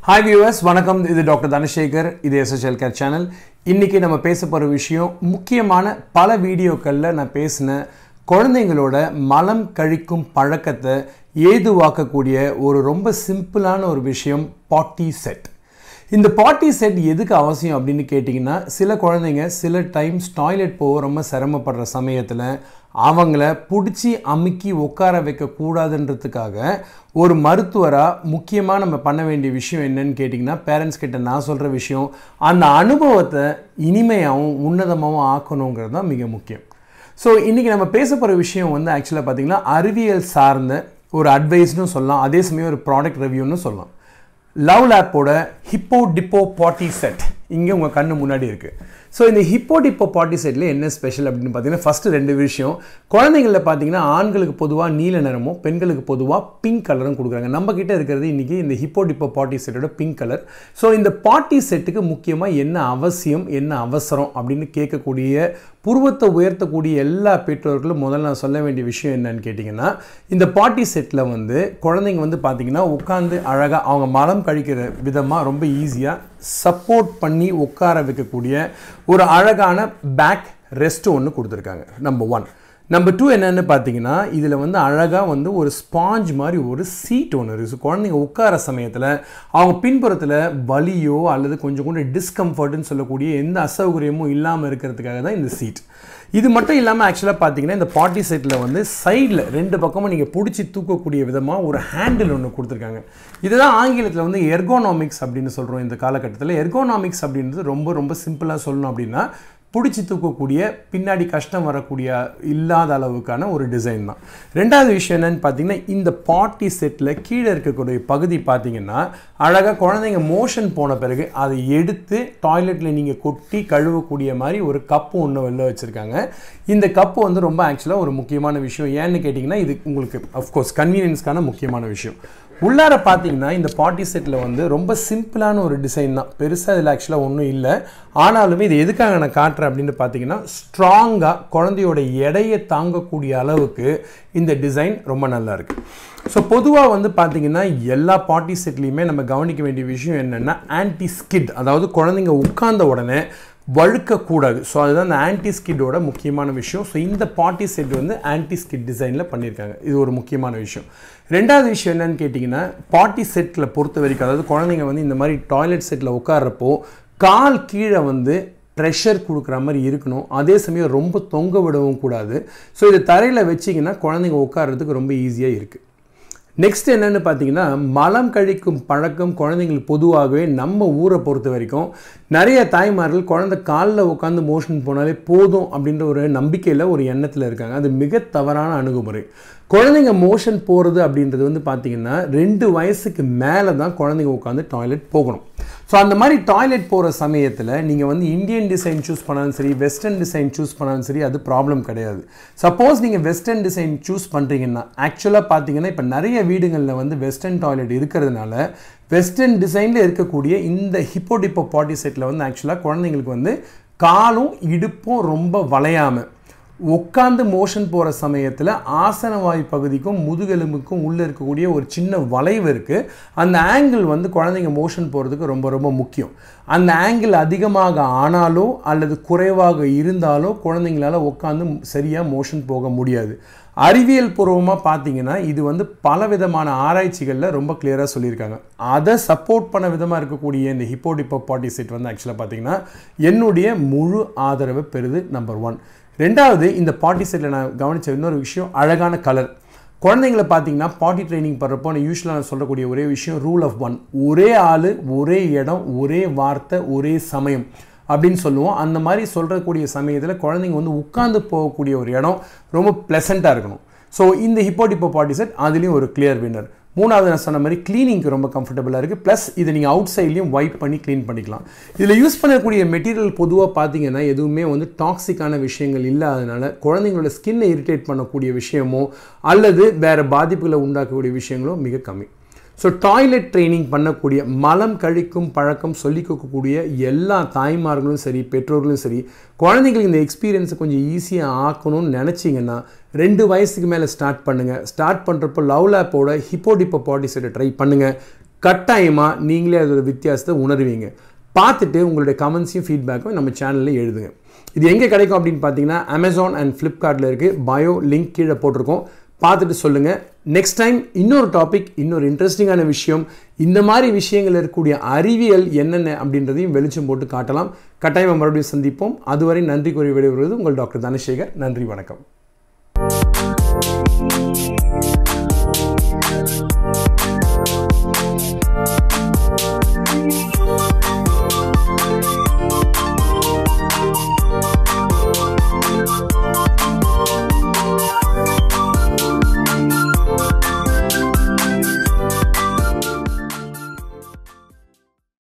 Hi viewers வணக்கம் இது doctor Dhanasekar இது எஸ்எஸ்எல் கேர் சேனல் இன்றைக்கி நம்ம பேச போகிற விஷயம் முக்கியமான பல வீடியோக்களில் நான் பேசின குழந்தைங்களோட மலம் கழிக்கும் பழக்கத்தை ஏதுவாக்கக்கூடிய ஒரு ரொம்ப சிம்பிளான ஒரு விஷயம் பாட்டி செட் இந்த பாட்டி செட் எதுக்கு அவசியம் அப்படின்னு கேட்டிங்கன்னா சில குழந்தைங்க சில டைம்ஸ் டாய்லெட் போக ரொம்ப சிரமப்படுற சமயத்தில் அவங்கள பிடிச்சி அமுக்கி உட்கார வைக்கக்கூடாதுன்றதுக்காக ஒரு மருத்துவராக முக்கியமாக நம்ம பண்ண வேண்டிய விஷயம் என்னன்னு கேட்டிங்கன்னா பேரண்ட்ஸ் கிட்ட நான் சொல்கிற விஷயம் அந்த அனுபவத்தை இனிமையாகவும் உன்னதமாகவும் ஆக்கணுங்கிறது தான் மிக முக்கியம் ஸோ இன்றைக்கி நம்ம பேச போகிற விஷயம் வந்து ஆக்சுவலாக பார்த்திங்கன்னா அறிவியல் சார்ந்த ஒரு அட்வைஸ்னு சொல்லலாம் அதே சமயம் ஒரு ப்ராடக்ட் ரிவ்யூன்னு சொல்லலாம் லவ் லேப்போட ஹிப்போ டிப்போ பாட்டி செட் இங்கே உங்கள் கண்ணு முன்னாடி இருக்குது ஸோ இந்த ஹிப்போ டிப்போ பாட்டி செட்டில் என்ன ஸ்பெஷல் அப்படின்னு பார்த்தீங்கன்னா ஃபஸ்ட்டு ரெண்டு விஷயம் குழந்தைங்களில் பார்த்தீங்கன்னா ஆண்களுக்கு பொதுவாக நீல நிறமும் பெண்களுக்கு பொதுவாக பிங்க் கலரும் கொடுக்குறாங்க நம்ம கிட்ட இருக்கிறது இன்றைக்கி இந்த ஹிப்போ டிப்போ பாட்டி செட்டோட பிங்க் கலர் ஸோ இந்த பாட்டி செட்டுக்கு முக்கியமாக என்ன அவசியம் என்ன அவசரம் அப்படின்னு கேட்கக்கூடிய புருவத்தை உயர்த்தக்கூடிய எல்லா பெற்றோர்களும் முதல்ல நான் சொல்ல வேண்டிய விஷயம் என்னன்னு கேட்டிங்கன்னா இந்த பாட்டி செட்டில் வந்து குழந்தைங்க வந்து பார்த்திங்கன்னா உட்காந்து அழகாக அவங்க மலம் கழிக்கிற விதமாக ரொம்ப ஈஸியாக சப்போர்ட் பண்ணி உட்கார வைக்கக்கூடிய ஒரு அழகான பேக் ரெஸ்ட் ஒன்று கொடுத்துருக்காங்க நம்பர் ஒன் நம்பர் டூ என்னென்னு பார்த்தீங்கன்னா இதில் வந்து அழகாக வந்து ஒரு ஸ்பாஞ்ச் மாதிரி ஒரு சீட் ஒன்று இருக்குது குழந்தைங்க உட்கார சமயத்தில் அவங்க பின்புறத்தில் வலியோ அல்லது கொஞ்சம் கூட டிஸ்கம்ஃபர்ட்னு சொல்லக்கூடிய எந்த அசௌகரியமும் இல்லாமல் இருக்கிறதுக்காக தான் இந்த சீட் இது மட்டும் இல்லாமல் ஆக்சுவலாக பார்த்தீங்கன்னா இந்த பாட்டி செட்டில் வந்து சைடில் ரெண்டு பக்கமும் நீங்கள் பிடிச்சி தூக்கக்கூடிய விதமாக ஒரு ஹேண்டில் ஒன்று கொடுத்துருக்காங்க இதுதான் ஆங்கிலத்தில் வந்து எர்கோனாமிக்ஸ் அப்படின்னு சொல்கிறோம் இந்த காலகட்டத்தில் எர்கோனாமிக்ஸ் அப்படின்றது ரொம்ப ரொம்ப சிம்பிளாக சொல்லணும் அப்படின்னா பிடிச்சி தூக்கக்கூடிய பின்னாடி கஷ்டம் வரக்கூடிய இல்லாத அளவுக்கான ஒரு டிசைன் தான் ரெண்டாவது விஷயம் என்னன்னு பார்த்தீங்கன்னா இந்த பாட்டி செட்டில் கீழே இருக்கக்கூடிய பகுதி பார்த்தீங்கன்னா அழகாக குழந்தைங்க மோஷன் போன பிறகு அதை எடுத்து டாய்லெட்டில் நீங்கள் கொட்டி கழுவக்கூடிய மாதிரி ஒரு கப்பு ஒன்று வெளில வச்சுருக்காங்க இந்த கப்பு வந்து ரொம்ப ஆக்சுவலாக ஒரு முக்கியமான விஷயம் ஏன்னு கேட்டிங்கன்னா இது உங்களுக்கு அஃப்கோர்ஸ் கன்வீனியன்ஸ்க்கான முக்கியமான விஷயம் உள்ளார பார்த்தீங்கன்னா இந்த பாட்டி செட்டில் வந்து ரொம்ப சிம்பிளான ஒரு டிசைன் தான் பெருசாக இதில் ஆக்சுவலாக ஒன்றும் இல்லை ஆனாலுமே இது எதுக்காக நான் காட்டுறேன் அப்படின்னு பார்த்தீங்கன்னா ஸ்ட்ராங்காக குழந்தையோட எடையை தாங்கக்கூடிய அளவுக்கு இந்த டிசைன் ரொம்ப நல்லா இருக்குது ஸோ பொதுவாக வந்து பார்த்தீங்கன்னா எல்லா பாட்டி செட்லேயுமே நம்ம கவனிக்க வேண்டிய விஷயம் என்னென்னா ஆன்டி ஸ்கிட் அதாவது குழந்தைங்க உட்கார்ந்த உடனே வழுக்கக்கூடாது ஸோ அதுதான் இந்த ஆன்டி ஸ்கிட்டோட முக்கியமான விஷயம் ஸோ இந்த பாட்டி செட் வந்து ஆன்டி ஸ்கிட் டிசைனில் பண்ணியிருக்காங்க இது ஒரு முக்கியமான விஷயம் ரெண்டாவது விஷயம் என்னன்னு கேட்டிங்கன்னா பாட்டி செட்டில் பொறுத்த வரைக்கும் அதாவது குழந்தைங்க வந்து இந்த மாதிரி டாய்லெட் செட்டில் உட்கார்றப்போ கால் கீழே வந்து ப்ரெஷர் கொடுக்குற மாதிரி இருக்கணும் அதே சமயம் ரொம்ப தொங்க விடவும் கூடாது ஸோ இதை தரையில் வச்சிங்கன்னா குழந்தைங்க உட்கார்றதுக்கு ரொம்ப ஈஸியாக இருக்குது நெக்ஸ்ட் என்னென்னு பார்த்தீங்கன்னா மலம் கழிக்கும் பழக்கம் குழந்தைங்களுக்கு பொதுவாகவே நம்ம ஊரை பொறுத்த வரைக்கும் நிறைய தாய்மார்கள் குழந்தை காலில் உட்காந்து மோஷன் போனாலே போதும் அப்படின்ற ஒரு நம்பிக்கையில் ஒரு எண்ணத்தில் இருக்காங்க அது மிக தவறான அணுகுமுறை குழந்தைங்க மோஷன் போகிறது அப்படின்றது வந்து பார்த்தீங்கன்னா ரெண்டு வயசுக்கு மேலே தான் குழந்தைங்க உட்காந்து டாய்லெட் போகணும் ஸோ அந்த மாதிரி டாய்லெட் போகிற சமயத்தில் நீங்கள் வந்து இந்தியன் டிசைன் சூஸ் பண்ணாலும் சரி வெஸ்டர்ன் டிசைன் சூஸ் பண்ணாலும் சரி அது ப்ராப்ளம் கிடையாது சப்போஸ் நீங்கள் வெஸ்டர்ன் டிசைன் சூஸ் பண்ணுறீங்கன்னா ஆக்சுவலாக பார்த்தீங்கன்னா இப்போ நிறைய வீடுகளில் வந்து வெஸ்டர்ன் டாய்லெட் இருக்கிறதுனால வெஸ்டர்ன் டிசைனில் இருக்கக்கூடிய இந்த ஹிப்போடிப்போ பாட்டி செட்டில் வந்து ஆக்சுவலாக குழந்தைங்களுக்கு வந்து காலும் இடுப்பும் ரொம்ப வளையாமல் உட்காந்து மோஷன் போகிற சமயத்தில் ஆசனவாய் பகுதிக்கும் முதுகெலும்புக்கும் உள்ளே இருக்கக்கூடிய ஒரு சின்ன வளைவு இருக்குது அந்த ஆங்கிள் வந்து குழந்தைங்க மோஷன் போகிறதுக்கு ரொம்ப ரொம்ப முக்கியம் அந்த ஆங்கிள் அதிகமாக ஆனாலோ அல்லது குறைவாக இருந்தாலோ குழந்தைங்களால உட்காந்து சரியாக மோஷன் போக முடியாது அறிவியல் பூர்வமாக பார்த்தீங்கன்னா இது வந்து பல விதமான ஆராய்ச்சிகளில் ரொம்ப கிளியராக சொல்லியிருக்காங்க அதை சப்போர்ட் பண்ண விதமாக இருக்கக்கூடிய இந்த ஹிப்போடிப்போ பாட்டி செட் வந்து ஆக்சுவலாக பார்த்தீங்கன்னா என்னுடைய முழு ஆதரவை பெறுது நம்பர் ஒன் ரெண்டாவது இந்த பாட்டி செட்டில் நான் கவனித்த இன்னொரு விஷயம் அழகான கலர் குழந்தைங்களை பார்த்தீங்கன்னா பாட்டி ட்ரைனிங் பண்ணுறப்போ நான் யூஸ்வலாக நான் சொல்லக்கூடிய ஒரே விஷயம் ரூல் ஆஃப் ஒன் ஒரே ஆள் ஒரே இடம் ஒரே வார்த்தை ஒரே சமயம் அப்படின்னு சொல்லுவோம் அந்த மாதிரி சொல்கிறக்கூடிய சமயத்தில் குழந்தைங்க வந்து உட்காந்து போகக்கூடிய ஒரு இடம் ரொம்ப ப்ளசண்ட்டாக இருக்கணும் ஸோ இந்த ஹிப்போடிப்போ பாட்டி செட் அதுலேயும் ஒரு கிளியர் வின்னர் மூணாவது நான் சொன்ன மாதிரி க்ளீனிங்க்கு ரொம்ப கம்ஃபர்டபுளாக இருக்குது ப்ளஸ் இதை நீங்கள் அவுட் சைட்லேயும் வைப் பண்ணி க்ளீன் பண்ணிக்கலாம் இதில் யூஸ் பண்ணக்கூடிய மெட்டீரியல் பொதுவாக பார்த்தீங்கன்னா எதுவுமே வந்து டாக்ஸிக்கான விஷயங்கள் இல்லாதனால குழந்தைங்களோட ஸ்கின்னை இரிட்டேட் பண்ணக்கூடிய விஷயமோ அல்லது வேறு பாதிப்புகளை உண்டாக்கக்கூடிய விஷயங்களோ மிக கம்மி ஸோ டாய்லெட் ட்ரைனிங் பண்ணக்கூடிய மலம் கழிக்கும் பழக்கம் சொல்லிக் கொடுக்கக்கூடிய எல்லா தாய்மார்களும் சரி பெற்றோர்களும் சரி குழந்தைங்களுக்கு இந்த எக்ஸ்பீரியன்ஸை கொஞ்சம் ஈஸியாக ஆக்கணும்னு நினச்சிங்கன்னா ரெண்டு வயசுக்கு மேலே ஸ்டார்ட் பண்ணுங்கள் ஸ்டார்ட் பண்ணுறப்போ லவ் லேப்போட ஹிப்போடிப்போ பாடி செட்டை ட்ரை பண்ணுங்கள் கட்டாயமாக நீங்களே அதோட வித்தியாசத்தை உணர்வீங்க பார்த்துட்டு உங்களுடைய கமெண்ட்ஸையும் ஃபீட்பேக்கும் நம்ம சேனலில் எழுதுங்க இது எங்கே கிடைக்கும் அப்படின்னு பார்த்தீங்கன்னா அமேசான் அண்ட் ஃப்ளிப்கார்ட்டில் இருக்குது பயோ லிங்க் கீழே போட்டிருக்கோம் பார்த்துட்டு சொல்லுங்கள் நெக்ஸ்ட் டைம் இன்னொரு டாபிக் இன்னொரு இன்ட்ரெஸ்டிங்கான விஷயம் இந்த மாதிரி விஷயங்கள் இருக்கக்கூடிய அறிவியல் என்னென்ன அப்படின்றதையும் வெளிச்சம் போட்டு காட்டலாம் கட்டாயம் மறுபடியும் சந்திப்போம் அதுவரை நன்றி கூறி விடைபெறுவது உங்கள் டாக்டர் தனசேகர் நன்றி வணக்கம் Thank you.